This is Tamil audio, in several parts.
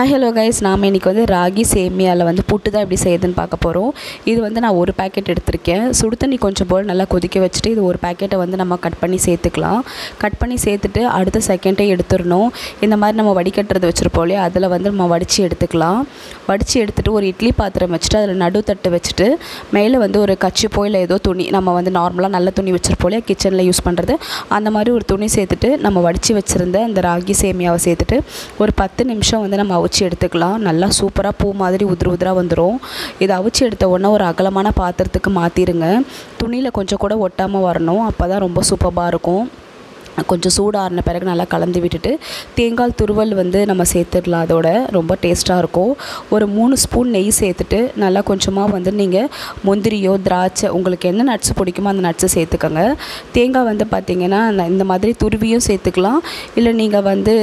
ஹாய் ஹலோ கைஸ் நாம் இன்றைக்கி வந்து ராகி சேமியாவில் வந்து புட்டு தான் எப்படி செய்யுதுன்னு பார்க்க போகிறோம் இது வந்து நான் ஒரு பேக்கெட் எடுத்திருக்கேன் சுடு தண்ணி கொஞ்சம் போல் நல்லா கொதிக்க வச்சுட்டு இது ஒரு பேக்கெட்டை வந்து நம்ம கட் பண்ணி சேர்த்துக்கலாம் கட் பண்ணி சேர்த்துட்டு அடுத்த செகண்டே எடுத்துடணும் இந்த மாதிரி நம்ம வடிகட்டுறது வச்சுருப்போம் இல்லையா அதில் வந்து நம்ம வடித்து எடுத்துக்கலாம் வடித்து எடுத்துகிட்டு ஒரு இட்லி பாத்திரம் வச்சுட்டு அதில் நடுத்தட்டு வச்சுட்டு மேலே வந்து ஒரு கச்சிப்போ இல்லை ஏதோ துணி நம்ம வந்து நார்மலாக நல்ல துணி வச்சுருப்போம் இல்லையா கிச்சனில் யூஸ் பண்ணுறது அந்த மாதிரி ஒரு துணி சேர்த்துட்டு நம்ம வடித்து வச்சுருந்த அந்த ராகி சேமியாவை சேர்த்துட்டு ஒரு பத்து நிமிஷம் வந்து நம்ம அவிச்சு எடுத்துக்கலாம் நல்லா சூப்பராக பூ மாதிரி உதிர உதிராக வந்துடும் இதை அவிச்சு எடுத்த உடனே ஒரு அகலமான பாத்திரத்துக்கு மாற்றிடுங்க துணியில் கொஞ்சம் கூட ஒட்டாமல் வரணும் அப்போ தான் ரொம்ப சூப்பராக இருக்கும் கொஞ்சம் சூடாறின பிறகு நல்லா கலந்து விட்டுட்டு தேங்காய் துருவல் வந்து நம்ம சேர்த்துடலாம் அதோட ரொம்ப டேஸ்ட்டாக இருக்கும் ஒரு மூணு ஸ்பூன் நெய் சேர்த்துட்டு நல்லா கொஞ்சமாக வந்து நீங்கள் முந்திரியோ திராட்சை உங்களுக்கு என்ன நட்ஸ் பிடிக்குமோ அந்த நட்ஸை சேர்த்துக்கோங்க தேங்காய் வந்து பார்த்திங்கன்னா இந்த மாதிரி துருவியும் சேர்த்துக்கலாம் இல்லை நீங்கள் வந்து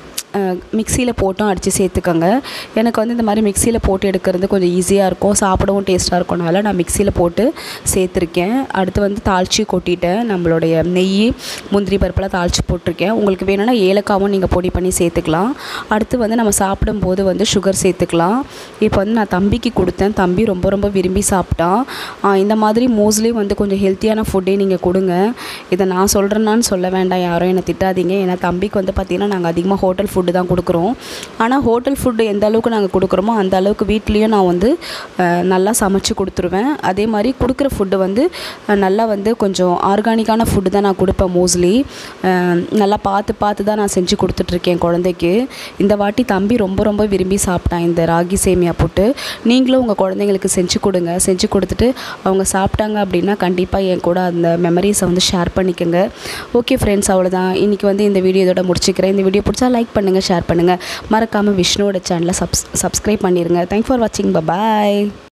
மிக்சியில் போட்டும் அடித்து சேர்த்துக்கோங்க எனக்கு வந்து இந்த மாதிரி மிக்சியில் போட்டு எடுக்கிறது கொஞ்சம் ஈஸியாக இருக்கும் சாப்பிடவும் டேஸ்ட்டாக இருக்கனால நான் மிக்சியில் போட்டு சேர்த்துருக்கேன் அடுத்து வந்து தாளித்து கொட்டிட்டேன் நம்மளுடைய நெய் முந்திரி பருப்பெல்லாம் தாளித்து போட்டிருக்கேன் உங்களுக்கு வேணும்னா ஏலக்காவும் நீங்கள் பொடி பண்ணி சேர்த்துக்கலாம் அடுத்து வந்து நம்ம சாப்பிடும்போது வந்து சுகர் சேர்த்துக்கலாம் இப்போ வந்து நான் தம்பிக்கு கொடுத்தேன் தம்பி ரொம்ப ரொம்ப விரும்பி சாப்பிட்டான் இந்த மாதிரி மோஸ்ட்லி வந்து கொஞ்சம் ஹெல்த்தியான ஃபுட்டே நீங்கள் கொடுங்க இதை நான் சொல்கிறேன்னான்னு சொல்ல வேண்டாம் யாரும் என்னை திட்டாதீங்க ஏன்னா தம்பிக்கு வந்து பார்த்திங்கன்னா நாங்கள் அதிகமாக ஹோட்டல் ஃபுட்டு தான் கொடுக்குறோம் ஆனால் ஹோட்டல் ஃபுட்டு எந்த அளவுக்கு நாங்கள் கொடுக்குறோமோ அந்த அளவுக்கு வீட்லேயும் நான் வந்து நல்லா சமைச்சு கொடுத்துருவேன் அதே மாதிரி கொடுக்குற ஃபுட்டு வந்து நல்லா வந்து கொஞ்சம் ஆர்கானிக்கான ஃபுட்டு தான் நான் கொடுப்பேன் மோஸ்ட்லி நல்லா பார்த்து பார்த்து தான் நான் செஞ்சு கொடுத்துட்ருக்கேன் குழந்தைக்கு இந்த வாட்டி தம்பி ரொம்ப ரொம்ப விரும்பி சாப்பிட்டான் இந்த ராகி சேமியா போட்டு நீங்களும் உங்கள் குழந்தைங்களுக்கு செஞ்சு கொடுங்க செஞ்சு கொடுத்துட்டு அவங்க சாப்பிட்டாங்க அப்படின்னா கண்டிப்பாக என் கூட அந்த மெமரிஸை வந்து ஷேர் பண்ணிக்கோங்க ஓகே ஃப்ரெண்ட்ஸ் அவ்வளோதான் இன்றைக்கி வந்து இந்த வீடியோ இதோட முடிச்சுக்கிறேன் இந்த வீடியோ பிடிச்சா லைக் பண்ணுங்கள் ஷேர் பண்ணுங்கள் மறக்காமல் விஷ்ணுவோட சேனலை சப்ஸ் சப்ஸ்கிரைப் பண்ணிடுங்க தேங்க் ஃபார் வாட்சிங் பாய்